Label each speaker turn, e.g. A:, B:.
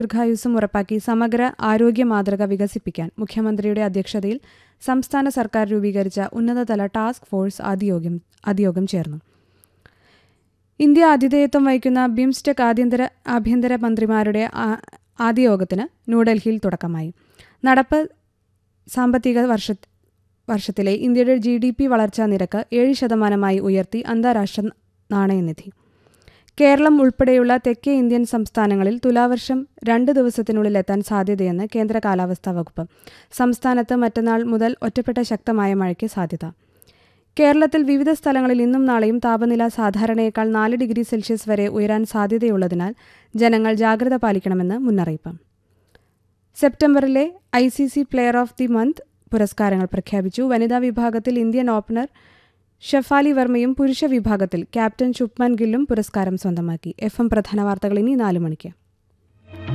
A: ദീർഘായുസ്സും ഉറപ്പാക്കി സമഗ്ര ആരോഗ്യ മാതൃക വികസിപ്പിക്കാൻ മുഖ്യമന്ത്രിയുടെ അധ്യക്ഷതയിൽ സംസ്ഥാന സർക്കാർ രൂപീകരിച്ച ഉന്നതതല ടാസ്ക് ഫോഴ്സ് ആദ്യയോഗം ആദ്യയോഗം ചേർന്നു ഇന്ത്യ ആതിഥേയത്വം വഹിക്കുന്ന ബിംസ്റ്റെക് ആഭ്യന്തര ആഭ്യന്തര മന്ത്രിമാരുടെ ആ- ആദ്യ യോഗത്തിന് ന്യൂഡൽഹിയിൽ തുടക്കമായി നടപ്പ് സാമ്പത്തിക വർഷ വർഷത്തിലെ ഇന്ത്യയുടെ ജി ഡി പി വളർച്ചാ നിരക്ക് ഏഴ് ശതമാനമായി ഉയർത്തി അന്താരാഷ്ട്ര നാണയനിധി കേരളം ഉൾപ്പെടെയുള്ള തെക്കേ ഇന്ത്യൻ സംസ്ഥാനങ്ങളിൽ തുലാവർഷം രണ്ട് ദിവസത്തിനുള്ളിൽ എത്താൻ സാധ്യതയെന്ന് കേന്ദ്ര കാലാവസ്ഥാ വകുപ്പ് സംസ്ഥാനത്ത് മറ്റന്നാൾ മുതൽ ഒറ്റപ്പെട്ട ശക്തമായ മഴയ്ക്ക് സാധ്യത കേരളത്തിൽ വിവിധ സ്ഥലങ്ങളിൽ ഇന്നും നാളെയും താപനില സാധാരണയേക്കാൾ നാല് ഡിഗ്രി സെൽഷ്യസ് വരെ ഉയരാൻ സാധ്യതയുള്ളതിനാൽ ജനങ്ങൾ ജാഗ്രത പാലിക്കണമെന്ന് മുന്നറിയിപ്പ് സെപ്റ്റംബറിലെ I C C player of the month പുരസ്കാരങ്ങൾ പ്രഖ്യാപിച്ചു വനിതാ വിഭാഗത്തിൽ ഇന്ത്യൻ ഓപ്പണർ ഷെഫാലി വർമ്മയും പുരുഷ വിഭാഗത്തിൽ ക്യാപ്റ്റൻ ശുഭ്മാൻ ഗില്ലും പുരസ്കാരം സ്വന്തമാക്കി എഫ് എം പ്രധാന വാർത്തകൾ ഇനി നാല് മണിക്ക്